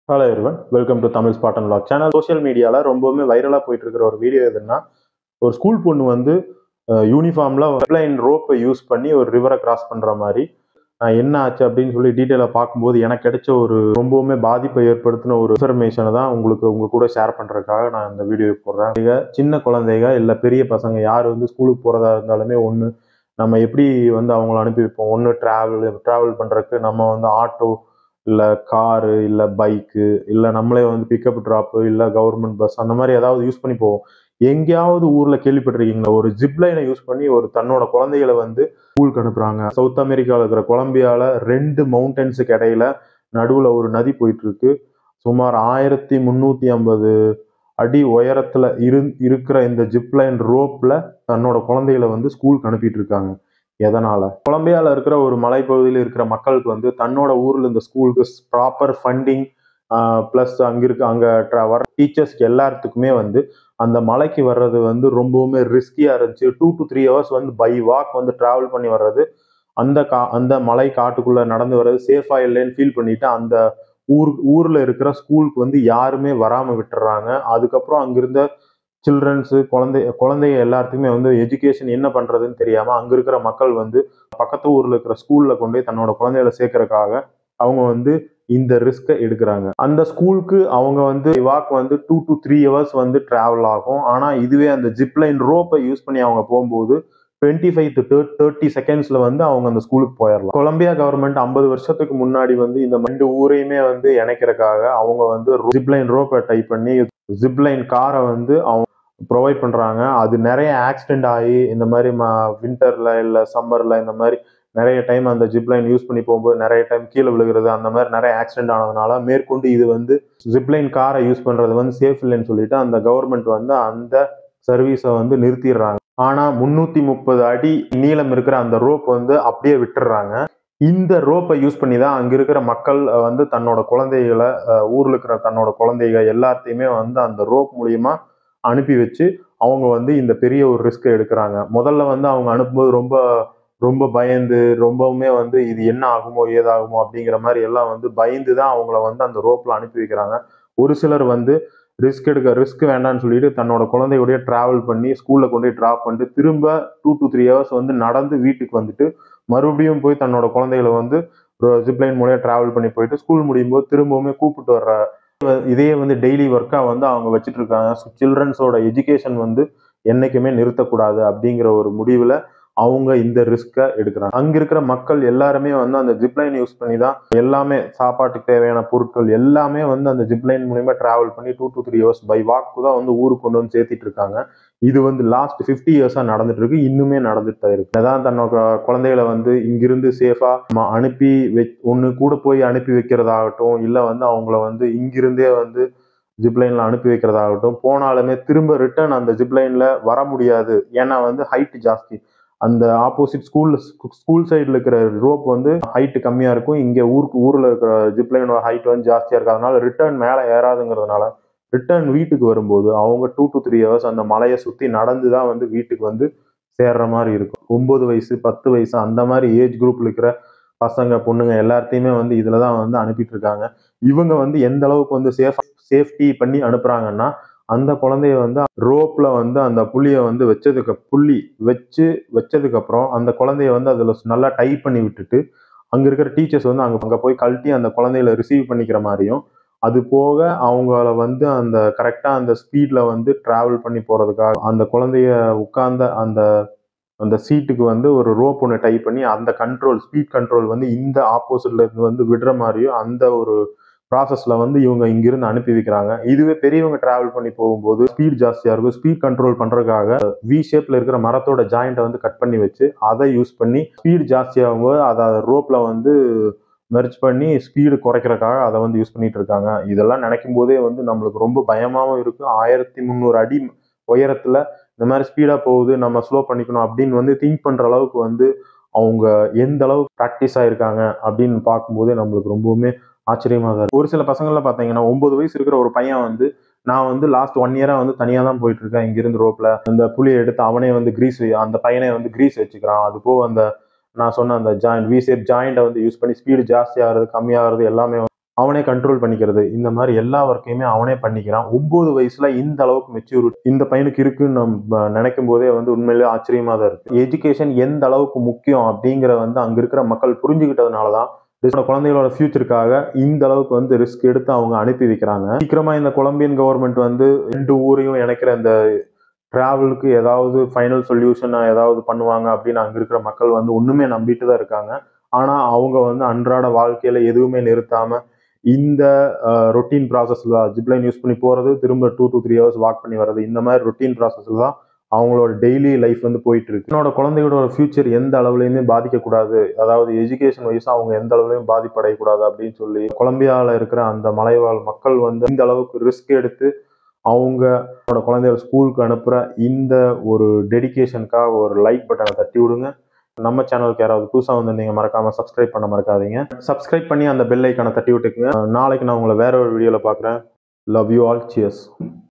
hello everyone welcome to Tamil spot and log channel social மீடியாவில் ரொம்பவுமே வைரலாக போயிட்டு இருக்கிற ஒரு வீடியோ எதுன்னா ஒரு ஸ்கூல் பொண்ணு வந்து யூனிஃபார்மில் லைன் ரோப்பை யூஸ் பண்ணி ஒரு ரிவரை கிராஸ் பண்ணுற மாதிரி அஹ், என்ன ஆச்சு அப்படின்னு சொல்லி டீட்டெயிலாக பார்க்கும்போது எனக்கு கிடைச்ச ஒரு ரொம்பவுமே பாதிப்பை ஏற்படுத்தின ஒரு இன்ஃபர்மேஷனை தான் உங்களுக்கு உங்க கூட ஷேர் பண்ணுறதுக்காக நான் இந்த வீடியோ போடுறேன் இங்க சின்ன குழந்தைங்க இல்லை பெரிய பசங்க யார் வந்து ஸ்கூலுக்கு போகிறதா இருந்தாலுமே ஒன்று நம்ம எப்படி வந்து அவங்கள அனுப்பி வைப்போம் ஒன்று ட்ராவல் ட்ராவல் பண்ணுறதுக்கு நம்ம வந்து ஆட்டோ இல்லை காரு இல்லை பைக்கு இல்லை நம்மளே வந்து பிக்கப் ட்ராப்பு இல்லை கவர்மெண்ட் பஸ் அந்த மாதிரி ஏதாவது யூஸ் பண்ணி போவோம் எங்கேயாவது ஊரில் கேள்விப்பட்டிருக்கீங்களா ஒரு ஜிப்லைனை யூஸ் பண்ணி ஒரு தன்னோட குழந்தைகளை வந்து ஸ்கூலுக்கு அனுப்புகிறாங்க சவுத் அமெரிக்காவில் இருக்கிற கொலம்பியாவில் ரெண்டு மவுண்டன்ஸுக்கு இடையில நடுவில் ஒரு நதி போயிட்டு இருக்கு சுமார் ஆயிரத்தி முந்நூற்றி ஐம்பது அடி உயரத்தில் இரு இருக்கிற இந்த ஜிப்லைன் ரோப்பில் தன்னோட குழந்தைகளை வந்து ஸ்கூலுக்கு அனுப்பிட்டு இருக்காங்க எதனால கொலம்பியால இருக்கிற ஒரு மலைப்பகுதியில் இருக்கிற மக்களுக்கு வந்து தன்னோட ஊர்ல இந்த ஸ்கூலுக்கு ப்ராப்பர் ஃபண்டிங் ப்ளஸ் அங்க இருக்க அங்க tra- வர டீச்சர்ஸ்க்கு எல்லாத்துக்குமே வந்து அந்த மலைக்கு வர்றது வந்து ரொம்பவுமே ரிஸ்கியா இருந்துச்சு டூ டு த்ரீ ஹவர்ஸ் வந்து பை வாக் வந்து டிராவல் பண்ணி வர்றது அந்த கா அந்த மலை காட்டுக்குள்ள நடந்து வர்றது சேஃபா இல்லைன்னு ஃபீல் பண்ணிட்டு அந்த ஊர் ஊர்ல இருக்கிற ஸ்கூலுக்கு வந்து யாருமே வராம விட்டுறாங்க அதுக்கப்புறம் அங்கிருந்த சில்ட்ரன்ஸு குழந்தை குழந்தைங்க எல்லாத்துக்குமே வந்து எஜுகேஷன் என்ன பண்றதுன்னு தெரியாம அங்க இருக்கிற மக்கள் வந்து பக்கத்து ஊர்ல இருக்கிற ஸ்கூல்ல கொண்டு போய் தன்னோட குழந்தைகளை சேர்க்கறதுக்காக அவங்க வந்து இந்த ரிஸ்க்கை எடுக்கிறாங்க அந்த ஸ்கூலுக்கு அவங்க வந்து வாக் வந்து டூ டு த்ரீ ஹவர்ஸ் வந்து டிராவல் ஆகும் ஆனா இதுவே அந்த ஜிப்லைன் ரோப்பை யூஸ் பண்ணி அவங்க போகும்போது டுவெண்ட்டி ஃபைவ் டு தேர்ட்டி செகண்ட்ஸ்ல வந்து அவங்க அந்த ஸ்கூலுக்கு போயிடலாம் கொலம்பியா கவர்மெண்ட் ஐம்பது வருஷத்துக்கு முன்னாடி வந்து இந்த ரெண்டு ஊரையுமே வந்து இணைக்கிறதுக்காக அவங்க வந்து ஜிப்லைன் ரோப்பை டைப் பண்ணி ஜிப்லைன் காரை வந்து அவங்க ப்ரொவைட் பண்றாங்க அது நிறைய ஆக்சிடென்ட் ஆகி இந்த மாதிரி வின்டர்ல இல்ல சம்மர்ல இந்த மாதிரி நிறைய டைம் அந்த ஜிப்லைன் யூஸ் பண்ணி போகும்போது நிறைய டைம் கீழே விழுகிறது அந்த மாதிரி நிறைய ஆக்சிடென்ட் ஆனதுனால மேற்கொண்டு இது வந்து ஜிப்லைன் காரை யூஸ் பண்றது வந்து சேஃப் இல்லைன்னு சொல்லிட்டு அந்த கவர்மெண்ட் வந்து அந்த சர்வீஸை வந்து நிறுத்திடுறாங்க ஆனா முன்னூத்தி முப்பது அடி நீளம் இருக்கிற அந்த ரோப் வந்து அப்படியே விட்டுடுறாங்க இந்த ரோப்பை யூஸ் பண்ணி தான் அங்க இருக்கிற மக்கள் அஹ், வந்து தன்னோட குழந்தைகளை அஹ், ஊர்ல இருக்கிற தன்னோட குழந்தைகள் எல்லாத்தையுமே வந்து அந்த ரோப் மூலியமா அனுப்பி வச்சு அவங்க வந்து இந்த பெரிய ஒரு ரிஸ்க் எடுக்கிறாங்க முதல்ல வந்து அவங்க அனுப்பும்போது ரொம்ப ரொம்ப பயந்து ரொம்பவுமே வந்து இது என்ன ஆகுமோ ஏதாகுமோ அப்படிங்கிற மாதிரி எல்லாம் வந்து பயந்து தான் அவங்கள வந்து அந்த ரோப்ல அனுப்பி வைக்கிறாங்க ஒரு சிலர் வந்து ரிஸ்க் எடுக்க ரிஸ்க் வேண்டாம்னு சொல்லிட்டு தன்னோட குழந்தையோடய டிராவல் பண்ணி ஸ்கூல்ல கொண்டு போய் ட்ராப் பண்ணிட்டு திரும்ப டூ டு த்ரீ ஹவர்ஸ் வந்து நடந்து வீட்டுக்கு வந்துட்டு மறுபடியும் போய் தன்னோட குழந்தைகளை வந்து ஜிப்லைன் மூலியம் டிராவல் பண்ணி போயிட்டு ஸ்கூல் முடியும் போது திரும்பவுமே கூப்பிட்டு வர்ற இதையே வந்து டெய்லி ஒர்க்கா வந்து அவங்க வச்சுட்டு இருக்காங்க சில்ட்ரன்ஸோட எஜுகேஷன் வந்து என்னைக்குமே நிறுத்தக்கூடாது அப்படிங்கிற ஒரு முடிவுல அவங்க இந்த ரிஸ்க்கை எடுக்கிறாங்க அங்க இருக்கிற மக்கள் எல்லாருமே வந்து அந்த ஜிப்லைன் யூஸ் பண்ணி தான் எல்லாமே சாப்பாட்டுக்கு தேவையான பொருட்கள் எல்லாமே வந்து அந்த ஜிப்லைன் மூலியமா டிராவல் பண்ணி two to three hours by walk தான் வந்து ஊருக்கு கொண்டு வந்து சேர்த்திட்டு இருக்காங்க இது வந்து லாஸ்ட் ஃபிஃப்டி இயர்ஸா நடந்துட்டு இருக்கு இன்னுமே நடந்துட்டு தான் இருக்கு அதான் தன்னோட குழந்தைகளை வந்து இங்கிருந்து சேஃபா அனுப்பி வை ஒன்று கூட போய் அனுப்பி வைக்கிறதாகட்டும் இல்லை வந்து அவங்கள வந்து இங்கிருந்தே வந்து ஜிப்லைன்ல அனுப்பி வைக்கிறதாகட்டும் போனாலுமே திரும்ப ரிட்டர்ன் அந்த ஜிப்லைன்ல வர முடியாது ஏன்னா வந்து ஹைட் ஜாஸ்தி அந்த ஆப்போசிட் ஸ்கூல் ஸ்கூல் சைடில் இருக்கிற ரோப் வந்து ஹைட் கம்மியா இருக்கும் இங்க ஊருக்கு ஊர்ல இருக்கிற ஜிப்லைனோட ஹைட் வந்து ஜாஸ்தியா இருக்கு அதனால ரிட்டர்ன் மேலே ஏறாதுங்கிறதுனால ரிட்டர்ன் வீட்டுக்கு வரும்போது அவங்க டூ டு த்ரீ ஹவர்ஸ் அந்த மலையை சுத்தி நடந்து தான் வந்து வீட்டுக்கு வந்து சேர்ற மாதிரி இருக்கும் ஒன்பது வயசு பத்து வயசு அந்த மாதிரி ஏஜ் குரூப்ல இருக்கிற பசங்க பொண்ணுங்க எல்லாத்தையுமே வந்து இதுல தான் வந்து அனுப்பிட்டு இருக்காங்க இவங்க வந்து எந்த அளவுக்கு வந்து சேஃப் சேஃப்டி பண்ணி அனுப்புறாங்கன்னா அந்த குழந்தைய வந்து ரோப்ல வந்து அந்த புள்ளிய வந்து வச்சதுக்கு புள்ளி வச்சு வச்சதுக்கு அப்புறம் அந்த குழந்தைய வந்து அதுல நல்லா டைப் பண்ணி விட்டுட்டு அங்க இருக்கிற டீச்சர்ஸ் வந்து அங்க அங்க போய் கழட்டி அந்த குழந்தைகளை ரிசீவ் பண்ணிக்கிற மாதிரியும் அது போக அவங்கள வந்து அந்த கரெக்டா அந்த ஸ்பீட்ல வந்து டிராவல் பண்ணி போறதுக்காக அந்த குழந்தைய உட்கார்ந்த அந்த அந்த சீட்டுக்கு வந்து ஒரு ரோப் ஒன்று டைப் பண்ணி அந்த கண்ட்ரோல் ஸ்பீட் கண்ட்ரோல் வந்து இந்த ஆப்போசிட்ல இருந்து வந்து விடுற மாதிரியும் அந்த ஒரு ப்ராசஸ்ல வந்து இவங்க இங்கிருந்து அனுப்பி வைக்கிறாங்க இதுவே பெரியவங்க டிராவல் பண்ணி போகும்போது ஸ்பீட் ஜாஸ்தியா இருக்கும் ஸ்பீட் கண்ட்ரோல் பண்றதுக்காக வி ஷேப்ல இருக்கிற மரத்தோட ஜாயிண்ட்டை வந்து கட் பண்ணி வச்சு அதை யூஸ் பண்ணி ஸ்பீட் ஜாஸ்தியாகும் போது அதை ரோப்ல வந்து மெர்ஜ் பண்ணி ஸ்பீடு குறைக்கிறதுக்காக அதை வந்து யூஸ் பண்ணிட்டு இருக்காங்க இதெல்லாம் நினைக்கும் போதே வந்து நம்மளுக்கு ரொம்ப பயமாவும் இருக்கு ஆயிரத்தி முந்நூறு அடி உயரத்துல இந்த மாதிரி ஸ்பீடா போகுது நம்ம ஸ்லோ பண்ணிக்கணும் அப்படின்னு வந்து திங்க் பண்ற அளவுக்கு வந்து அவங்க எந்த அளவுக்கு ப்ராக்டிஸ் ஆயிருக்காங்க அப்படின்னு பார்க்கும்போதே நம்மளுக்கு ரொம்பவுமே ஆச்சரியமா தான் இருக்கு ஒரு சில பசங்கள்ல பாத்தீங்கன்னா ஒன்பது வயசு இருக்கிற ஒரு பையன் வந்து நான் வந்து லாஸ்ட் ஒன் இயரா வந்து தனியா தான் போயிட்டு இருக்கேன் இங்கிருந்து ரோப்ல அந்த புளியை எடுத்து அவனே வந்து கிரீஸ் அந்த பையனே வந்து கிரீஸ் வச்சுக்கிறான் அது போக அந்த நான் சொன்ன அந்த ஜாயிண்ட் வி ஷேப் ஜாயிண்ட்டை வந்து யூஸ் பண்ணி ஸ்பீடு ஜாஸ்தி ஆகிறது கம்மியாகிறது எல்லாமே அவனே கண்ட்ரோல் பண்ணிக்கிறது இந்த மாதிரி எல்லா ஒர்க்கையுமே அவனே பண்ணிக்கிறான் ஒன்பது வயசுல இந்த அளவுக்கு மெச்சூரிட்டி இந்த பையனுக்கு இருக்குன்னு நம்ம நினைக்கும் போதே வந்து உண்மையிலேயே ஆச்சரியமா தான் இருக்கு எஜுகேஷன் எந்த அளவுக்கு முக்கியம் அப்படிங்கிற வந்து அங்க இருக்கிற மக்கள் புரிஞ்சுக்கிட்டதுனால தான் என்னோட குழந்தைகளோட ஃபியூச்சருக்காக இந்த அளவுக்கு வந்து ரிஸ்க் எடுத்து அவங்க அனுப்பி வைக்கிறாங்க சீக்கிரமா இந்த கொலம்பியன் கவர்மெண்ட் வந்து ரெண்டு ஊரையும் இணைக்கிற இந்த டிராவலுக்கு ஏதாவது ஃபைனல் சொல்யூஷன் ஏதாவது பண்ணுவாங்க அப்படின்னு அங்க இருக்கிற மக்கள் வந்து ஒண்ணுமே நம்பிட்டு தான் இருக்காங்க ஆனா அவங்க வந்து அன்றாட வாழ்க்கையில எதுவுமே நிறுத்தாம இந்த ரொட்டீன் ப்ராசஸ்ல தான் ஜிப்லைன் யூஸ் பண்ணி போறது திரும்ப two to three hours walk பண்ணி வர்றது இந்த மாதிரி ரொட்டீன் ப்ராசஸ்ல தான் அவங்களோட டெய்லி லைஃப் வந்து போயிட்டு இருக்கு என்னோட குழந்தைகளோட ஃபியூச்சர் எந்த அளவுலையுமே பாதிக்கக்கூடாது அதாவது எஜுகேஷன் வைஸா அவங்க எந்த அளவுலையும் பாதிப்படையக்கூடாது அப்படின்னு சொல்லி கொலம்பியாவில் இருக்கிற அந்த மலைவாழ் மக்கள் வந்து இந்த அளவுக்கு ரிஸ்க் எடுத்து அவங்க அவனோட குழந்தைகள் ஸ்கூலுக்கு அனுப்புற இந்த ஒரு டெடிகேஷனுக்காக ஒரு லைக் பட்டனை தட்டி விடுங்க நம்ம சேனலுக்கு யாராவது புதுசாக வந்து நீங்கள் மறக்காம சப்ஸ்கிரைப் பண்ண மறக்காதீங்க சப்ஸ்கிரைப் பண்ணி அந்த பெல் ஐக்கானை தட்டி விட்டுக்குங்க நாளைக்கு நான் உங்களை வேற ஒரு வீடியோவில் பார்க்குறேன் லவ் யூ ஆல் சியர்ஸ்